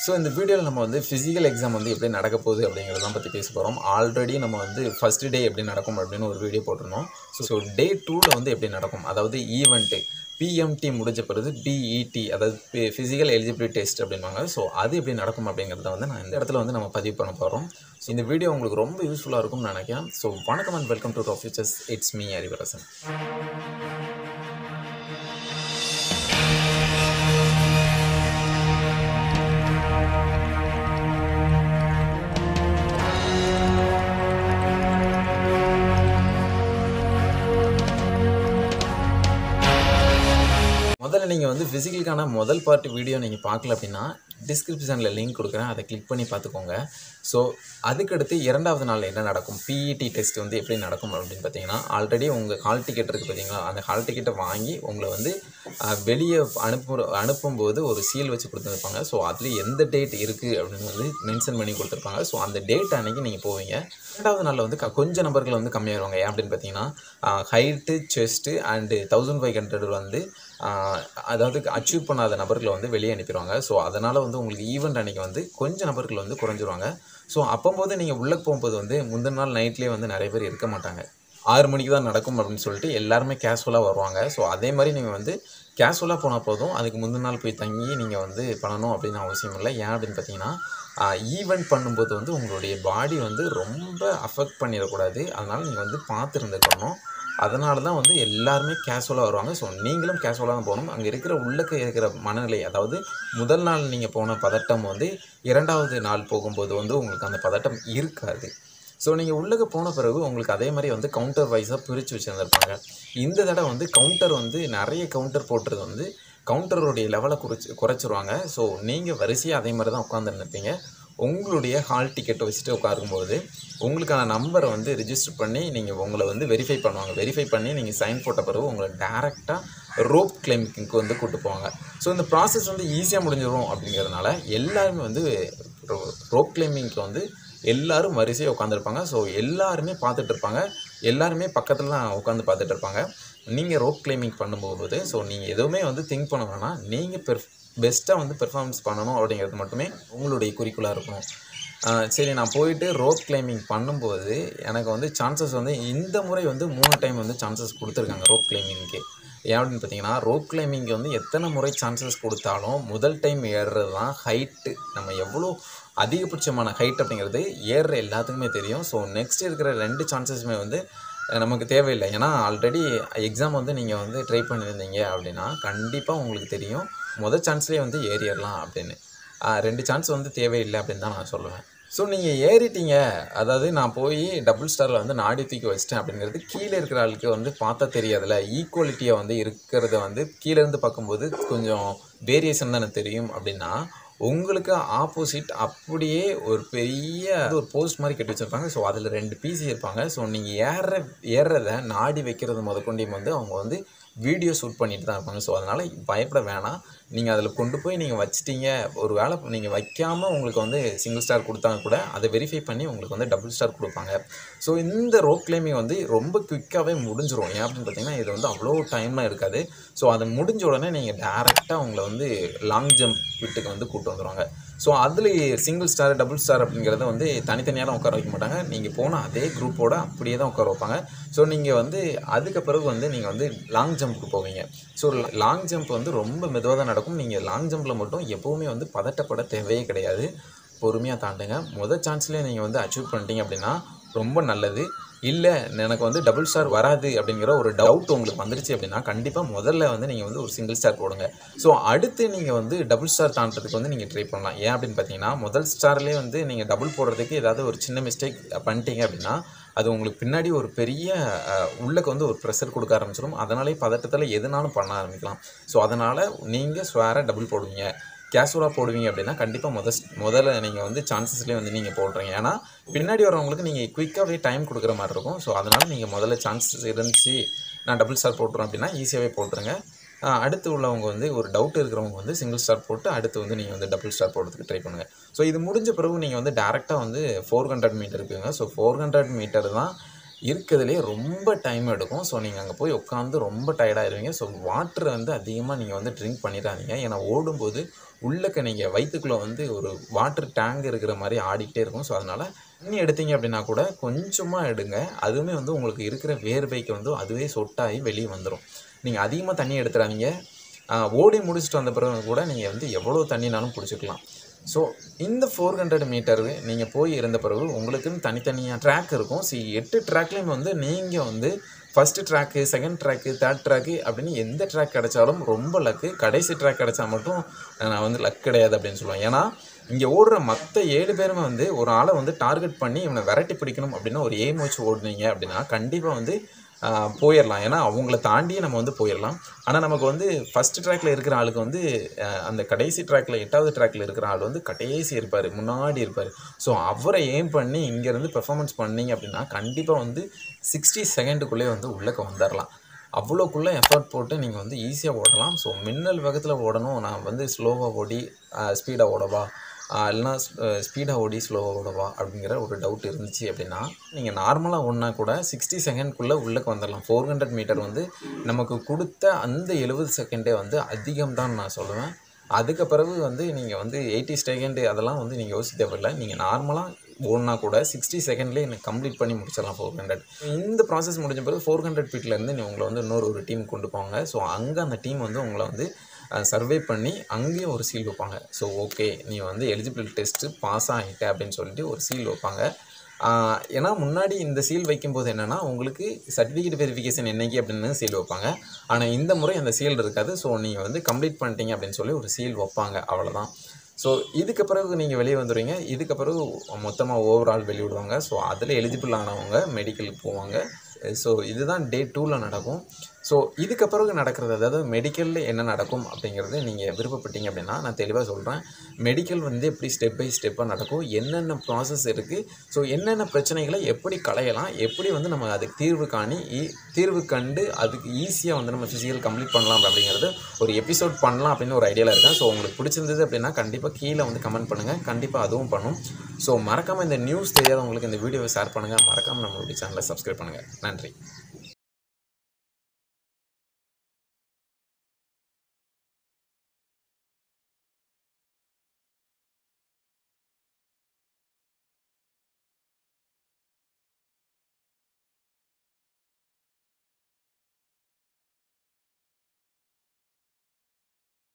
so இந்த வீடியோவில் நம்ம வந்து ஃபிசிக்கல் எக்ஸாம் வந்து எப்படி நடக்க போகுது அப்படிங்கிறத பற்றி பேச போகிறோம் ஆல்ரெடி நம்ம வந்து ஃபஸ்ட் டே எப்படி நடக்கும் அப்படின்னு ஒரு வீடியோ போட்டிருந்தோம் ஸோ டே டூவில் வந்து எப்படி நடக்கும் அதாவது ஈவெண்ட்டு பிஎம்டி முடிஞ்ச பிறகு பிஇடி அதாவது ஃபிசிக்கல் எலிஜிபிலிட்டி டெஸ்ட் அப்படின்பாங்க ஸோ அது எப்படி நடக்கும் அப்படிங்கிறத வந்து நான் இந்த இடத்துல வந்து நம்ம பதிவு பண்ண போகிறோம் ஸோ இந்த வீடியோ உங்களுக்கு ரொம்ப யூஸ்ஃபுல்லாக இருக்கும்னு நினைக்கிறேன் ஸோ வணக்கம் and welcome to top futures it's me Arivarasan முதல்ல நீங்கள் வந்து ஃபிசிக்கலுக்கான முதல் பார்ட் வீடியோ நீங்கள் பார்க்கல அப்படின்னா டிஸ்கிரிப்ஷனில் லிங்க் கொடுக்குறேன் அதை கிளிக் பண்ணி பார்த்துக்கோங்க ஸோ அதுக்கடுத்து இரண்டாவது நாள் என்ன நடக்கும் பிஇடி டெஸ்ட் வந்து எப்படி நடக்கும் அப்படின்னு பார்த்தீங்கன்னா ஆல்ரெடி உங்கள் ஹால் டிக்கெட் இருக்குது பார்த்தீங்களா அந்த ஹால் டிக்கெட்டை வாங்கி உங்களை வந்து அஹ், வெளியே அனுப்பு அனுப்பும்போது ஒரு சீல் வச்சு கொடுத்துருப்பாங்க ஸோ அதில் எந்த டேட் இருக்குது அப்படின்னு வந்து மென்ஷன் பண்ணி கொடுத்துருப்பாங்க ஸோ அந்த டேட் அன்னைக்கு நீங்கள் போவீங்க ரெண்டாவது நாளில் வந்து க- கொஞ்சம் நபர்கள் வந்து கம்மியாயிருவாங்க ஏன் அப்படின்னு பார்த்தீங்கன்னா height chest and thousand five hundred வந்து ஆஹ், அதாவது அச்சீவ் பண்ணாத நபர்களை வந்து வெளியே அனுப்பிடுவாங்க ஸோ அதனால் வந்து உங்களுக்கு ஈவெண்ட் அன்னைக்கு வந்து கொஞ்சம் நபர்கள் வந்து குறைஞ்சிருவாங்க ஸோ அப்போம்போது நீங்கள் உள்ளே போகும்போது வந்து முந்தின நாள் நைட்லேயே வந்து நிறைய பேர் இருக்க மாட்டாங்க ஆறு மணிக்கு தான் நடக்கும் அப்படின்னு சொல்லிட்டு எல்லாருமே கேஷுவலாக வருவாங்க ஸோ அதே மாதிரி நீங்கள் வந்து கேஷுவலாக போனால் போதும் அதுக்கு முந்தின நாள் போய் தங்கி நீங்கள் வந்து பண்ணணும் அப்படின்னு அவசியம் இல்லை ஏன் அப்படின்னு பார்த்தீங்கன்னா ஈவெண்ட் பண்ணும்போது வந்து உங்களுடைய பாடி வந்து ரொம்ப அஃபெக்ட் பண்ணிடக்கூடாது அதனால் நீங்கள் வந்து பார்த்து இருந்துக்கணும் அதனால தான் வந்து எல்லாருமே கேஷுவலாக வருவாங்க ஸோ நீங்களும் கேஷுவலாக தான் போகணும் அங்கே இருக்கிற உள்ளக்க இருக்கிற மனநிலை அதாவது முதல் நாள் நீங்கள் போன பதட்டம் வந்து இரண்டாவது நாள் போகும்போது வந்து உங்களுக்கு அந்த பதட்டம் இருக்காது ஸோ நீங்கள் உள்ளக்க போன பிறகு உங்களுக்கு அதே மாதிரி வந்து கவுண்டர் வைஸாக பிரித்து வச்சுருந்துருப்பாங்க இந்த தடவை வந்து கவுண்டர் வந்து நிறைய கவுண்டர் போட்டுறது வந்து கவுண்டருடைய லெவலை குறைச்சி குறைச்சிருவாங்க ஸோ நீங்கள் வரிசையாக அதே மாதிரி தான் உட்காந்துருந்துருப்பீங்க உங்களுடைய ஹால் டிக்கெட்டை வச்சுட்டு உட்காரும்போது உங்களுக்கான நம்பரை வந்து ரிஜிஸ்டர் பண்ணி நீங்கள் உங்களை வந்து வெரிஃபை பண்ணுவாங்க வெரிஃபை பண்ணி நீங்கள் சைன் போட்ட பிறகு உங்களை டேரெக்டாக ரோப் கிளைம்பிங்க்கு வந்து கூட்டு போவாங்க ஸோ இந்த ப்ராசஸ் வந்து ஈஸியாக முடிஞ்சிடும் அப்படிங்கிறதுனால எல்லாருமே வந்து ரோப் கிளைம்பிங்க்கு வந்து எல்லாரும் வரிசையாக உட்காந்துருப்பாங்க ஸோ எல்லாருமே பார்த்துட்டு இருப்பாங்க எல்லாருமே பக்கத்தில் தான் உட்காந்து பார்த்துட்டு இருப்பாங்க நீங்கள் ரோப் கிளைம்பிங் பண்ணும்போது ஸோ நீங்கள் எதுவுமே வந்து திங்க் பண்ண வேணாம் நீங்கள் பெர் பெஸ்ட்டாக வந்து பெர்ஃபார்மன்ஸ் பண்ணணும் அப்படிங்கிறது மட்டுமே உங்களுடைய குறிக்கோளாக இருக்கணும் ஆஹ் சரி நான் போயிட்டு ரோப் கிளைம்பிங் பண்ணும்போது எனக்கு வந்து சான்சஸ் வந்து இந்த முறை வந்து மூணு டைம் வந்து சான்சஸ் கொடுத்துருக்காங்க ரோப் கிளைம்பிங்க்கு ஏன் அப்படின்னு பார்த்தீங்கன்னா ரோப் கிளைம்பிங்க்கு வந்து எத்தனை முறை சான்சஸ் கொடுத்தாலும் முதல் டைம் ஏறுறது தான் ஹைட்டு நம்ம எவ்வளோ அதிகபட்சமான ஹைட் அப்படிங்கிறது ஏறுற எல்லாத்துக்குமே தெரியும் ஸோ நெக்ஸ்ட் இருக்கிற ரெண்டு சான்சஸுமே வந்து அஹ், நமக்கு தேவையில்லை ஏன்னா ஆல்ரெடி எக்ஸாம் வந்து நீங்கள் வந்து ட்ரை பண்ணியிருந்தீங்க அப்படின்னா கண்டிப்பாக உங்களுக்கு தெரியும் முதல் சான்ஸ்லேயே வந்து ஏறிடலாம் அப்படின்னு ஆஹ், ரெண்டு சான்ஸ் வந்து தேவையில்லை அப்படின்னு தான் நான் சொல்லுவேன் ஸோ நீங்கள் ஏறிட்டீங்க அதாவது நான் போய் டபுள் ஸ்டாரில் வந்து நாடி தூக்கி வச்சிட்டேன் அப்படிங்கிறது கீழே இருக்கிற ஆளுக்கு வந்து பார்த்தா தெரியாதுல்ல ஈக்குவலிட்டியாக வந்து இருக்கிறத வந்து கீழே இருந்து பார்க்கும்போது கொஞ்சம் வேரியேஷன் தானே தெரியும் அப்படின்னா உங்களுக்கு ஆப்போசிட் அப்படியே ஒரு பெரிய ஒரு போஸ்ட் மாதிரி கட்டி வச்சுருப்பாங்க ஸோ அதில் ரெண்டு பிசி இருப்பாங்க ஸோ நீங்கள் ஏற ஏறுறத நாடி வைக்கிறது முதற்கொண்டையும் வந்து அவங்க வந்து வீடியோ ஷூட் பண்ணிட்டு தான் இருப்பாங்க ஸோ அதனால் பயப்பட வேணாம் நீங்கள் அதில் கொண்டு போய் நீங்கள் வச்சிட்டீங்க ஒரு வேளை நீங்கள் வைக்காமல் உங்களுக்கு வந்து சிங்கிள் ஸ்டார் கொடுத்தாங்க கூட அதை வெரிஃபை பண்ணி உங்களுக்கு வந்து டபுள் ஸ்டார் கொடுப்பாங்க ஸோ இந்த ரோப் கிளைமிங் வந்து ரொம்ப குயிக்காகவே முடிஞ்சிரும் ஏன் அப்படின்னு பார்த்தீங்கன்னா இது வந்து அவ்வளோ டைம்லாம் இருக்காது ஸோ அது முடிஞ்ச உடனே நீங்கள் டேரெக்டாக உங்களை வந்து லாங் ஜம்ப் வீட்டுக்கு வந்து கூட்டு வந்துடுவாங்க ஸோ அதில் சிங்கிள் ஸ்டார் டபுள் ஸ்டார் அப்படிங்கிறத வந்து தனித்தனியாலாம் உட்கார வைக்க மாட்டாங்க நீங்கள் போன அதே குரூப்போட அப்படியே தான் உட்கார வைப்பாங்க ஸோ நீங்கள் வந்து அதுக்கு பிறகு வந்து நீங்கள் வந்து லாங் ஜம்ப்புக்கு போவீங்க ஸோ லாங் ஜம்ப் வந்து ரொம்ப மெதுவாக தான் நடக்கும் நீங்கள் லாங் ஜம்பில் மட்டும் எப்போவுமே வந்து பதட்டப்பட தேவையே கிடையாது பொறுமையாக தாண்டுங்க முதல் சான்ஸ்லேயே நீங்கள் வந்து அச்சீவ் பண்ணிட்டீங்க அப்படின்னா ரொம்ப நல்லது இல்லை எனக்கு வந்து டபுள் ஸ்டார் வராது அப்படிங்கிற ஒரு டவுட் உங்களுக்கு வந்துருச்சு அப்படின்னா கண்டிப்பாக முதல்ல வந்து நீங்கள் வந்து ஒரு சிங்கிள் ஸ்டார் போடுங்க ஸோ அடுத்து நீங்கள் வந்து டபுள் ஸ்டார் தாண்டதுக்கு வந்து நீங்கள் ட்ரை பண்ணலாம் ஏன் அப்படின்னு பார்த்தீங்கன்னா முதல் ஸ்டார்லேயே வந்து நீங்கள் டபுள் போடுறதுக்கு ஏதாவது ஒரு சின்ன மிஸ்டேக் பண்ணிட்டீங்க அப்படின்னா அது உங்களுக்கு பின்னாடி ஒரு பெரிய அஹ், உள்ளக்கு வந்து ஒரு ப்ரெஷர் கொடுக்க ஆரம்பிச்சிடும் அதனாலே பதட்டத்தில் எதுனாலும் பண்ண ஆரம்பிக்கலாம் ஸோ அதனால் நீங்கள் ஸ்வேராக டபுள் போடுவீங்க கேஷுவலாக போடுவீங்க அப்படின்னா கண்டிப்பாக முத முதல்ல நீங்கள் வந்து சான்சஸ்லேயே வந்து நீங்கள் போடுறீங்க ஏன்னா பின்னாடி வரவங்களுக்கு நீங்கள் குயிக்காகவே டைம் கொடுக்குற மாதிரி இருக்கும் ஸோ அதனால் நீங்கள் முதல்ல சான்சஸ் இருந்துச்சு நான் டபுள் ஸ்டார் போட்டுறேன் அப்படின்னா ஈஸியாகவே போட்டுருங்க ஆஹ் அடுத்து உள்ளவங்க வந்து ஒரு டவுட் இருக்கிறவங்க வந்து சிங்கிள் ஸ்டார் போட்டு அடுத்து வந்து நீங்கள் வந்து டபுள் ஸ்டார் போடுறதுக்கு ட்ரை பண்ணுங்கள் ஸோ இது முடிஞ்ச பிறகு நீங்கள் வந்து டேரெக்டாக வந்து ஃபோர் ஹண்ட்ரட் மீட்டர் இருக்குங்க ஸோ ஃபோர் ஹண்ட்ரட் மீட்டர் தான் இருக்கிறதுலே ரொம்ப டைம் எடுக்கும் ஸோ நீங்கள் அங்கே போய் உட்காந்து ரொம்ப டயர்டாயிருவீங்க ஸோ வாட்டர் வந்து அதிகமாக நீங்கள் வந்து ட்ரிங்க் பண்ணிடாதீங்க ஏன்னா ஓடும்போது உள்ளக்க நீங்கள் வயிற்றுக்குள்ளே வந்து ஒரு வாட்டர் டேங்க் இருக்கிற மாதிரி ஆடிக்கிட்டே இருக்கும் ஸோ அதனால் தண்ணி எடுத்தீங்க அப்படின்னா கூட கொஞ்சமாக எடுங்க அதுவுமே வந்து உங்களுக்கு இருக்கிற வேர்வைக்கு வந்து அதுவே சொட்டாகி வெளியே வந்துடும் நீங்கள் அதிகமாக தண்ணி எடுத்துறாதீங்க ஆஹ் ஓடி முடிச்சுட்டு வந்த பிறகு கூட நீங்கள் வந்து எவ்வளோ தண்ணினாலும் பிடிச்சிக்கலாம் ஸோ இந்த ஃபோர் ஹண்ட்ரட் மீட்டர் நீங்கள் போய் இருந்த பிறகு உங்களுக்குன்னு தனித்தனியாக ட்ராக் இருக்கும் ஸோ எட்டு ட்ராக்லேயும் வந்து நீங்கள் வந்து first track second track third track அப்படின்னு எந்த ட்ராக் கிடைச்சாலும் ரொம்ப லக்கு கடைசி ட்ராக் கிடைச்சா மட்டும் நான் வந்து லக் கிடையாது அப்படின்னு சொல்லுவேன் ஏன்னா இங்கே ஓடுற மற்ற ஏழு பேருமே வந்து ஒரு ஆளை வந்து டார்கெட் பண்ணி இவனை விரட்டி பிடிக்கணும் அப்படின்னு ஒரு எய்ம் வச்சு ஓடுனீங்க அப்படின்னா கண்டிப்பாக வந்து ஆஹ், போயிடலாம் ஏன்னா அவங்கள தாண்டியே நம்ம வந்து போயிடலாம் ஆனால் நமக்கு வந்து ஃபஸ்ட் ட்ராக்ல இருக்கிற ஆளுக்கு வந்து ஆஹ், அந்த கடைசி ட்ராக்ல எட்டாவது ட்ராக்ல இருக்கிற ஆள் வந்து கடைசி இருப்பார் முன்னாடி இருப்பார் ஸோ அவரை எய்ம் பண்ணி இங்கேருந்து பெர்ஃபார்மன்ஸ் பண்ணீங்க அப்படின்னா கண்டிப்பாக வந்து சிக்ஸ்டி செகண்டுக்குள்ளே வந்து உள்ளக்க வந்துடலாம் அவ்வளோக்குள்ளே எஃபர்ட் போட்டு நீங்கள் வந்து ஈஸியாக ஓடலாம் ஸோ மின்னல் வேகத்தில் ஓடணும் நான் வந்து ஸ்லோவாக ஓடி ஸ்பீடாக ஓடவா ஆஹ் இல்லைனா ஸ்பீடாக ஓடி ஸ்லோவாக ஓடவா அப்படிங்கிற ஒரு டவுட் இருந்துச்சு அப்படின்னா நீங்கள் நார்மலாக ஓடினா கூட சிக்ஸ்டி செகண்ட்குள்ளே உள்ளக்கு வந்துடலாம் ஃபோர் ஹண்ட்ரட் மீட்டர் வந்து நமக்கு கொடுத்த அந்த எழுபது செகண்டே வந்து அதிகம் தான் நான் சொல்லுவேன் அதுக்கு பிறகு வந்து நீங்கள் வந்து எயிட்டி செகண்டு அதெல்லாம் வந்து நீங்கள் யோசிக்க தேவையில்லை நீங்கள் நார்மலாக ஓடினா கூட சிக்ஸ்டி செகண்ட்லேயே எனக்கு கம்ப்ளீட் பண்ணி முடிச்சிடலாம் ஃபோர் ஹண்ட்ரட் இந்த ப்ராசஸ் முடிஞ்ச பிறகு ஃபோர் ஹண்ட்ரட் ஃபீட்லேருந்து நீ உங்களை வந்து இன்னொரு ஒரு டீம் கொண்டு போவாங்க ஸோ அங்கே அந்த டீம் வந்து உங்களை வந்து சர்வே பண்ணி அங்கேயும் ஒரு சீல் வைப்பாங்க ஸோ ஓகே நீ வந்து எலிஜிபிள் டெஸ்ட்டு பாஸ் ஆகிட்ட அப்படின்னு சொல்லிட்டு ஒரு சீல் வைப்பாங்க ஆஹ் ஏன்னா முன்னாடி இந்த சீல் வைக்கும்போது என்னென்னா உங்களுக்கு சர்டிஃபிகேட் வெரிஃபிகேஷன் என்னைக்கு அப்படின்னு சீல் வைப்பாங்க ஆனால் இந்த முறை அந்த சீல் இருக்காது ஸோ நீங்கள் வந்து கம்ப்ளீட் பண்ணிட்டீங்க அப்படின்னு சொல்லி ஒரு சீல் வைப்பாங்க அவ்வளோதான் ஸோ இதுக்கு பிறகு நீங்கள் வெளியே வந்துடுவீங்க இதுக்கு பிறகு மொத்தமாக ஓவரால் வெளியிடுவாங்க ஸோ அதில் எலிஜிபிள் ஆனவங்க மெடிக்கலுக்கு போவாங்க ஸோ இதுதான் டே டூவில் நடக்கும் ஸோ இதுக்கு பிறகு நடக்கிறது அதாவது மெடிக்கலில் என்ன நடக்கும் அப்படிங்கிறது நீங்கள் விருப்பப்பட்டீங்க அப்படின்னா நான் தெளிவாக சொல்கிறேன் மெடிக்கல் வந்து எப்படி ஸ்டெப் பை ஸ்டெப்பாக நடக்கும் என்னென்ன ப்ராசஸ் இருக்குது ஸோ என்னென்ன பிரச்சனைகளை எப்படி களையலாம் எப்படி வந்து நம்ம அதுக்கு தீர்வு காணி ஈ- தீர்வு கண்டு அதுக்கு ஈஸியாக வந்து நம்ம ஃபிசிக்கல் கம்ப்ளீட் பண்ணலாம் அப்படிங்கிறது ஒரு எபிசோட் பண்ணலாம் அப்படின்னு ஒரு ஐடியாவில் இருக்கேன் ஸோ உங்களுக்கு பிடிச்சிருந்தது அப்படின்னா கண்டிப்பாக கீழே வந்து கமெண்ட் பண்ணுங்கள் கண்டிப்பாக அதுவும் பண்ணும் ஸோ மறக்காமல் இந்த நியூஸ் தெரியாதவங்களுக்கு இந்த வீடியோவை ஷேர் பண்ணுங்கள் மறக்காமல் நம்மளுடைய சேனலை சப்ஸ்கிரைப் பண்ணுங்கள் நன்றி